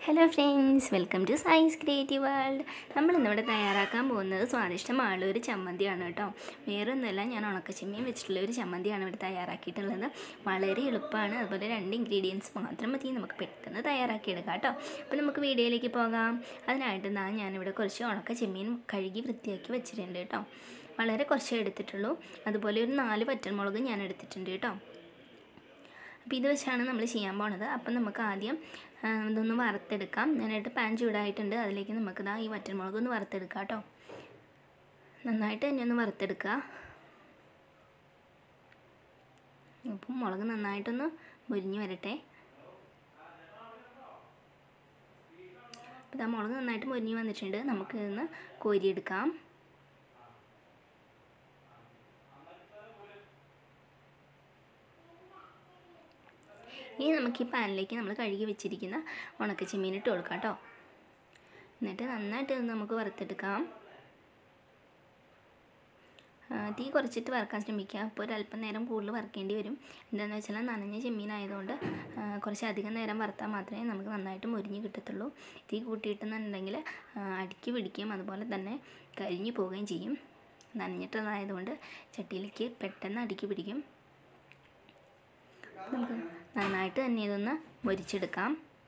hello friends welcome to science creative world നമ്മൾ ഇന്നിവിടെ തയ്യാറാക്കാൻ പോകുന്നത് സ്വാദിഷ്ടമുള്ള ഒരു ചമ്മന്തിയാണ് കേട്ടോ വേറൊന്നുമല്ല ഞാൻ ഉണക്കച്ചെമ്മീൻ വെച്ചിട്ടുള്ള ഒരു ചമ്മന്തിയാണ് ഇവിടെ തയ്യാറാക്കിയിട്ടുള്ളത് വളരെ എളുപ്പമാണ് അതുപോലെ രണ്ട് ഇൻഗ്രീഡിയൻസ് മാത്രം മതി നമുക്ക് പെട്ടെന്ന് തയ്യാറാക്കിയെടുക്കാം കേട്ടോ അപ്പോൾ നമുക്ക് വീഡിയോയിലേക്ക് പോകാം അതിനായിട്ട് ഞാൻ ഞാനിവിടെ കുറച്ച് ഉണക്ക ചെമ്മീൻ കഴുകി വൃത്തിയാക്കി വെച്ചിട്ടുണ്ട് കേട്ടോ വളരെ കുറച്ചേ എടുത്തിട്ടുള്ളൂ അതുപോലെ ഒരു നാല് പച്ചമുളക് ഞാൻ എടുത്തിട്ടുണ്ട് കേട്ടോ അപ്പോൾ ഇത് വെച്ചാണ് നമ്മൾ ചെയ്യാൻ പോണത് അപ്പം നമുക്ക് ആദ്യം ആ, ഇതൊന്ന് വറുത്തെടുക്കാം ഞാനായിട്ട് പാൻ ചൂടായിട്ടുണ്ട് അതിലേക്ക് നമുക്ക് ഇതാ ഈ വറ്റൽമുളക് ഒന്ന് വറുത്തെടുക്കാം കേട്ടോ നന്നായിട്ട് തന്നെ ഒന്ന് വറുത്തെടുക്കുക അപ്പം മുളക് നന്നായിട്ടൊന്ന് മുരിഞ്ഞ് വരട്ടെ അപ്പോൾ ഇതാ മുളക് നന്നായിട്ട് മുരിഞ്ഞ് വന്നിട്ടുണ്ട് നമുക്ക് ഇതൊന്ന് കോരിയെടുക്കാം ഇനി നമുക്ക് ഈ പാനിലേക്ക് നമ്മൾ കഴുകി വെച്ചിരിക്കുന്ന ഉണക്ക ചെമ്മീൻ ഇട്ട് കൊടുക്കാം കേട്ടോ എന്നിട്ട് നന്നായിട്ട് ഇത് നമുക്ക് വറുത്തെടുക്കാം ആ, തീ കുറച്ചിട്ട് വറുക്കാൻ ശ്രമിക്കുക അപ്പോൾ ഒരല്പം നേരം കൂടുതൽ വറുക്കേണ്ടി വരും എന്താണെന്ന് വെച്ചാൽ നനഞ്ഞ ചെമ്മീനായതുകൊണ്ട് ആ, കുറച്ച് അധികം നേരം വറുത്താൽ മാത്രമേ നമുക്ക് നന്നായിട്ട് മുരിഞ്ഞ് കിട്ടത്തുള്ളൂ തീ കൂട്ടിയിട്ടെന്നുണ്ടെങ്കിൽ അടുക്കി പിടിക്കുകയും അതുപോലെ തന്നെ കരിഞ്ഞു പോവുകയും ചെയ്യും നനഞ്ഞിട്ടതായതുകൊണ്ട് ചട്ടിയിലേക്ക് പെട്ടെന്ന് അടുക്കി പിടിക്കും നമുക്ക് നന്നായിട്ട് തന്നെ ഇതൊന്ന് മൊരിച്ചെടുക്കാം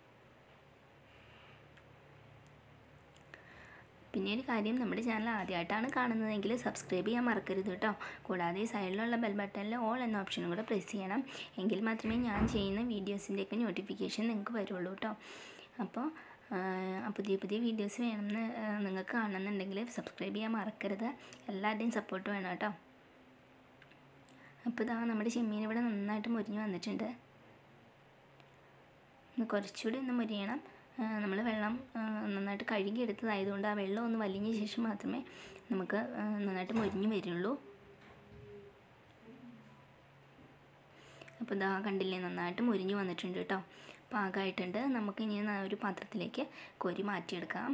പിന്നെ ഒരു കാര്യം നമ്മുടെ ചാനൽ ആദ്യമായിട്ടാണ് കാണുന്നതെങ്കിൽ സബ്സ്ക്രൈബ് ചെയ്യാൻ മറക്കരുത് കേട്ടോ കൂടാതെ സൈഡിലുള്ള ബെൽ ബട്ടണിൽ ഓൾ എന്ന ഓപ്ഷനും കൂടെ പ്രസ് ചെയ്യണം എങ്കിൽ മാത്രമേ ഞാൻ ചെയ്യുന്ന വീഡിയോസിൻ്റെയൊക്കെ നോട്ടിഫിക്കേഷൻ നിങ്ങൾക്ക് വരുള്ളൂ കേട്ടോ അപ്പോൾ ആ, പുതിയ പുതിയ വീഡിയോസ് വേണമെന്ന് ആ, നിങ്ങൾക്ക് കാണുന്നുണ്ടെങ്കിൽ സബ്സ്ക്രൈബ് ചെയ്യാൻ മറക്കരുത് എല്ലാവരുടെയും സപ്പോർട്ട് വേണം കേട്ടോ അപ്പോൾ ഇതാ നമ്മുടെ ചെമ്മീൻ ഇവിടെ നന്നായിട്ട് മുരിഞ്ഞ് വന്നിട്ടുണ്ട് ഒന്ന് കുറച്ചുകൂടി ഒന്ന് മുരിയണം നമ്മൾ വെള്ളം ആ, നന്നായിട്ട് കഴുകി എടുത്തതായതുകൊണ്ട് ആ വെള്ളം ഒന്ന് വലിഞ്ഞ ശേഷം മാത്രമേ നമുക്ക് ആ, നന്നായിട്ട് മുരിഞ്ഞ് വരുള്ളൂ അപ്പോൾ ഇതാ കണ്ടില്ലേ നന്നായിട്ട് മുരിഞ്ഞ് വന്നിട്ടുണ്ട് കേട്ടോ പാകമായിട്ടുണ്ട് നമുക്ക് ഇനി ന- ഒരു പാത്രത്തിലേക്ക് കോരി മാറ്റിയെടുക്കാം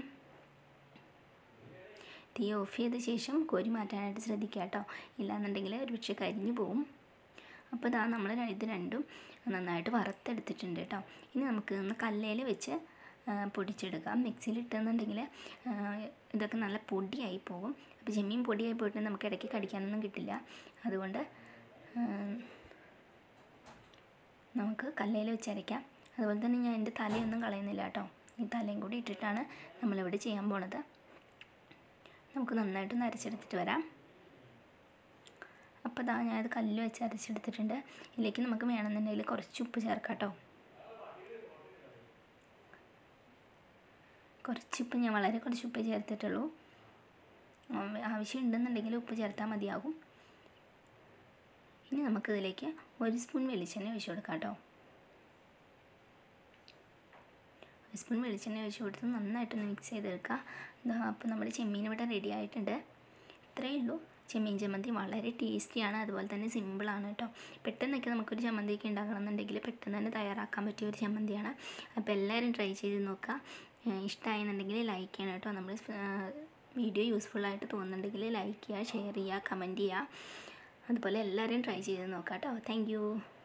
തീ ഓഫ് ചെയ്ത ശേഷം കോരി മാറ്റാനായിട്ട് ശ്രദ്ധിക്കുക കേട്ടോ ഇല്ലാന്നുണ്ടെങ്കിൽ ഒരു പക്ഷേ കരിഞ്ഞു പോവും അപ്പോൾ ഇതാ നമ്മൾ ഇത് രണ്ടും നന്നായിട്ട് വറുത്തെടുത്തിട്ടുണ്ട് കേട്ടോ ഇനി നമുക്ക് ഒന്ന് കല്ലേൽ വെച്ച് ആ, പൊടിച്ചെടുക്കാം മിക്സിയിൽ ഇട്ടെന്നുണ്ടെങ്കിൽ ഇതൊക്കെ നല്ല പൊടിയായി പോകും അപ്പോൾ ചെമ്മീൻ പൊടിയായി പോയിട്ട് നമുക്ക് ഇടയ്ക്ക് കടിക്കാനൊന്നും കിട്ടില്ല അതുകൊണ്ട് ആ, നമുക്ക് കല്ലേൽ വെച്ച് അരയ്ക്കാം അതുപോലെ തന്നെ ഞാൻ എൻ്റെ തലയൊന്നും കളയുന്നില്ല കേട്ടോ ഈ തലയും കൂടി ഇട്ടിട്ടാണ് നമ്മളിവിടെ ചെയ്യാൻ പോണത് നമുക്ക് നന്നായിട്ടൊന്ന് അരച്ചെടുത്തിട്ട് വരാം അപ്പോൾ ഇതാ ഞാനത് കല്ലിൽ വെച്ച് അരച്ചെടുത്തിട്ടുണ്ട് ഇതിലേക്ക് നമുക്ക് വേണമെന്നുണ്ടെങ്കിൽ കുറച്ച് ഉപ്പ് ചേർക്കാം കേട്ടോ കുറച്ച് ഉപ്പ് ഞാൻ വളരെ കുറച്ച് ഉപ്പ് ചേർത്തിട്ടുള്ളൂ ആ, ആവശ്യമുണ്ടെന്നുണ്ടെങ്കിൽ ഉപ്പ് ചേർത്താൽ മതിയാകും ഇനി നമുക്കിതിലേക്ക് ഒരു സ്പൂൺ വെളിച്ചെണ്ണ ഒഴിച്ച് കൊടുക്കാം കേട്ടോ ഒരു സ്പൂൺ വെളിച്ചെണ്ണ ഒഴിച്ച് കൊടുത്ത് നന്നായിട്ടൊന്ന് മിക്സ് ചെയ്തെടുക്കുക ഇതാ അപ്പോൾ നമ്മുടെ ചെമ്മീൻ ഇവിടെ റെഡി ആയിട്ടുണ്ട് ഇത്രയേ ഉള്ളൂ ചെമ്മീൻ ചമ്മന്തി വളരെ ടേസ്റ്റിയാണ് അതുപോലെ തന്നെ സിമ്പിളാണ് കേട്ടോ പെട്ടെന്നൊക്കെ നമുക്കൊരു ചമ്മന്തിയൊക്കെ ഉണ്ടാക്കണമെന്നുണ്ടെങ്കിൽ പെട്ടെന്ന് തന്നെ തയ്യാറാക്കാൻ പറ്റിയ ഒരു ചമ്മന്തിയാണ് അപ്പോൾ എല്ലാവരും ട്രൈ ചെയ്ത് നോക്കുക ഇഷ്ടമായെന്നുണ്ടെങ്കിൽ ലൈക്ക് ചെയ്യണം കേട്ടോ നമ്മൾ വീഡിയോ യൂസ്ഫുള്ളായിട്ട് തോന്നുന്നുണ്ടെങ്കിൽ ലൈക്ക് ചെയ്യുക ഷെയർ ചെയ്യുക കമൻറ്റ് ചെയ്യുക അതുപോലെ എല്ലാവരും ട്രൈ ചെയ്ത് നോക്കാം കേട്ടോ താങ്ക്